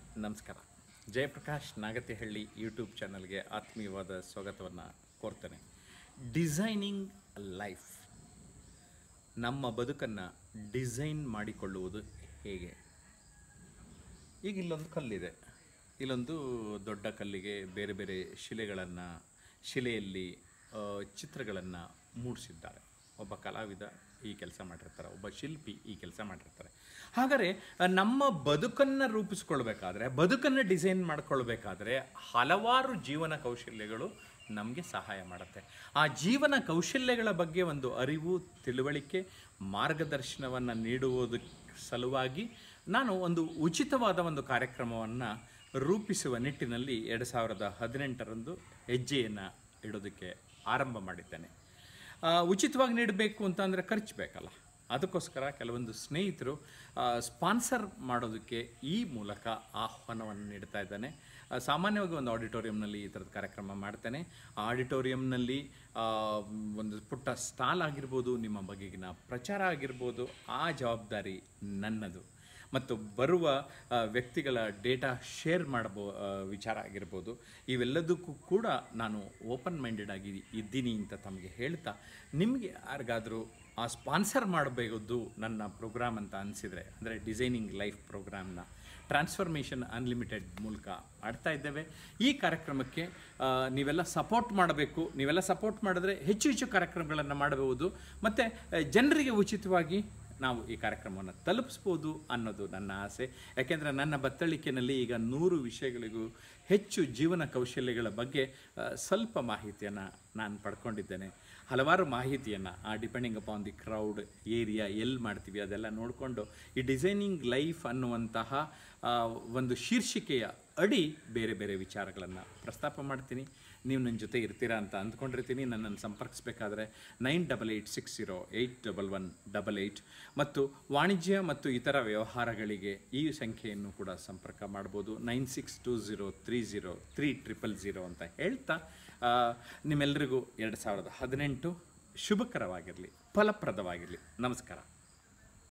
ನಮಸ್ಕಾರ ಜಯಪ್ರಕಾಶ್ ನಾಗತಿಹಳ್ಳಿ ಯೂಟ್ಯೂಬ್ ಚಾನಲ್ಗೆ ಆತ್ಮೀಯವಾದ ಸ್ವಾಗತವನ್ನು ಕೋರ್ತೇನೆ ಡಿಸೈನಿಂಗ್ ಲೈಫ್ ನಮ್ಮ ಬದುಕನ್ನು ಡಿಸೈನ್ ಮಾಡಿಕೊಳ್ಳುವುದು ಹೇಗೆ ಈಗ ಇಲ್ಲೊಂದು ಕಲ್ಲಿದೆ ಇಲ್ಲೊಂದು ದೊಡ್ಡ ಕಲ್ಲಿಗೆ ಬೇರೆ ಬೇರೆ ಶಿಲೆಗಳನ್ನು ಶಿಲೆಯಲ್ಲಿ ಚಿತ್ರಗಳನ್ನು ಮೂಡಿಸಿದ್ದಾರೆ ಒಬ್ಬ ಕಲಾವಿದ ಈ ಕೆಲಸ ಮಾಡಿರ್ತಾರೆ ಒಬ್ಬ ಶಿಲ್ಪಿ ಈ ಕೆಲಸ ಮಾಡಿರ್ತಾರೆ ಹಾಗಾದರೆ ಆ, ನಮ್ಮ ಬದುಕನ್ನು ರೂಪಿಸ್ಕೊಳ್ಬೇಕಾದ್ರೆ ಬದುಕನ್ನು ಡಿಸೈನ್ ಮಾಡ್ಕೊಳ್ಬೇಕಾದ್ರೆ ಹಲವಾರು ಜೀವನ ಕೌಶಲ್ಯಗಳು ನಮಗೆ ಸಹಾಯ ಮಾಡುತ್ತೆ ಆ ಜೀವನ ಕೌಶಲ್ಯಗಳ ಬಗ್ಗೆ ಒಂದು ಅರಿವು ತಿಳುವಳಿಕೆ ಮಾರ್ಗದರ್ಶನವನ್ನು ನೀಡುವುದಕ್ಕೆ ಸಲುವಾಗಿ ನಾನು ಒಂದು ಉಚಿತವಾದ ಒಂದು ಕಾರ್ಯಕ್ರಮವನ್ನು ರೂಪಿಸುವ ನಿಟ್ಟಿನಲ್ಲಿ ಎರಡು ಸಾವಿರದ ಹದಿನೆಂಟರಂದು ಹೆಜ್ಜೆಯನ್ನು ಇಡೋದಕ್ಕೆ ಆರಂಭ ಮಾಡಿದ್ದೇನೆ ಆ, ಉಚಿತವಾಗಿ ನೀಡಬೇಕು ಅಂತ ಅಂದರೆ ಖರ್ಚು ಬೇಕಲ್ಲ ಅದಕ್ಕೋಸ್ಕರ ಕೆಲವೊಂದು ಸ್ನೇಹಿತರು ಸ್ಪಾನ್ಸರ್ ಮಾಡೋದಕ್ಕೆ ಈ ಮೂಲಕ ಆಹ್ವಾನವನ್ನು ನೀಡ್ತಾ ಇದ್ದಾನೆ ಆ, ಸಾಮಾನ್ಯವಾಗಿ ಒಂದು ಆಡಿಟೋರಿಯಂನಲ್ಲಿ ಈ ಥರದ ಕಾರ್ಯಕ್ರಮ ಮಾಡ್ತೇನೆ ಆ ಆಡಿಟೋರಿಯಂನಲ್ಲಿ ಆ, ಒಂದು ಪುಟ್ಟ ಸ್ಟಾಲ್ ಆಗಿರ್ಬೋದು ನಿಮ್ಮ ಬಗೆಗಿನ ಪ್ರಚಾರ ಆಗಿರ್ಬೋದು ಆ ಜವಾಬ್ದಾರಿ ನನ್ನದು ಮತ್ತು ಬರುವ ಆ, ವ್ಯಕ್ತಿಗಳ ಡೇಟಾ ಶೇರ್ ಮಾಡಬೋ ಆ, ವಿಚಾರ ಆಗಿರ್ಬೋದು ಇವೆಲ್ಲದಕ್ಕೂ ಕೂಡ ನಾನು ಓಪನ್ ಮೈಂಡೆಡ್ ಆಗಿ ಇದ್ದೀನಿ ಅಂತ ತಮಗೆ ಹೇಳ್ತಾ ನಿಮಗೆ ಯಾರಿಗಾದರೂ ಆ ಸ್ಪಾನ್ಸರ್ ಮಾಡಬೇಕು ನನ್ನ ಪ್ರೋಗ್ರಾಮ್ ಅಂತ ಅನಿಸಿದರೆ ಅಂದರೆ ಡಿಸೈನಿಂಗ್ ಲೈಫ್ ಪ್ರೋಗ್ರಾಮ್ನ ಟ್ರಾನ್ಸ್ಫರ್ಮೇಷನ್ ಅನ್ಲಿಮಿಟೆಡ್ ಮೂಲಕ ಮಾಡ್ತಾ ಇದ್ದೇವೆ ಈ ಕಾರ್ಯಕ್ರಮಕ್ಕೆ ಆ, ನೀವೆಲ್ಲ ಸಪೋರ್ಟ್ ಮಾಡಬೇಕು ನೀವೆಲ್ಲ ಸಪೋರ್ಟ್ ಮಾಡಿದ್ರೆ ಹೆಚ್ಚು ಹೆಚ್ಚು ಕಾರ್ಯಕ್ರಮಗಳನ್ನು ಮಾಡಬಹುದು ಮತ್ತು ಜನರಿಗೆ ಉಚಿತವಾಗಿ ನಾವು ಈ ಕಾರ್ಯಕ್ರಮವನ್ನು ತಲುಪಿಸ್ಬೋದು ಅನ್ನೋದು ನನ್ನ ಆಸೆ ಯಾಕೆಂದರೆ ನನ್ನ ಬತ್ತಳಿಕೆಯಲ್ಲಿ ಈಗ ನೂರು ವಿಷಯಗಳಿಗೂ ಹೆಚ್ಚು ಜೀವನ ಕೌಶಲ್ಯಗಳ ಬಗ್ಗೆ ಆ, ಸ್ವಲ್ಪ ಮಾಹಿತಿಯನ್ನು ನಾನು ಪಡ್ಕೊಂಡಿದ್ದೇನೆ ಹಲವಾರು ಮಾಹಿತಿಯನ್ನು ಆ depending upon the crowd area ಎಲ್ಲಿ ಮಾಡ್ತೀವಿ ಅದೆಲ್ಲ ನೋಡಿಕೊಂಡು ಈ ಡಿಸೈನಿಂಗ್ ಲೈಫ್ ಅನ್ನುವಂತಹ ಆ, ಒಂದು ಶೀರ್ಷಿಕೆಯ ಅಡಿ ಬೇರೆ ಬೇರೆ ವಿಚಾರಗಳನ್ನು ಪ್ರಸ್ತಾಪ ಮಾಡ್ತೀನಿ ನೀವು ನನ್ನ ಜೊತೆ ಇರ್ತೀರಾ ಅಂತ ಅಂದ್ಕೊಂಡಿರ್ತೀನಿ ನನ್ನನ್ನು ಸಂಪರ್ಕಿಸಬೇಕಾದ್ರೆ nine double eight six zero eight double one double eight ಮತ್ತು ವಾಣಿಜ್ಯ ಮತ್ತು ಇತರ ವ್ಯವಹಾರಗಳಿಗೆ ಈ ಸಂಖ್ಯೆಯನ್ನು ಕೂಡ ಸಂಪರ್ಕ ಮಾಡ್ಬೋದು nine six two zero three zero three triple zero ಅಂತ ಹೇಳ್ತಾ ಆ, ನಿಮ್ಮೆಲ್ಲರಿಗೂ ಎರಡು ಸಾವಿರದ ಹದಿನೆಂಟು ಶುಭಕರವಾಗಿರಲಿ ಫಲಪ್ರದವಾಗಿರಲಿ ನಮಸ್ಕಾರ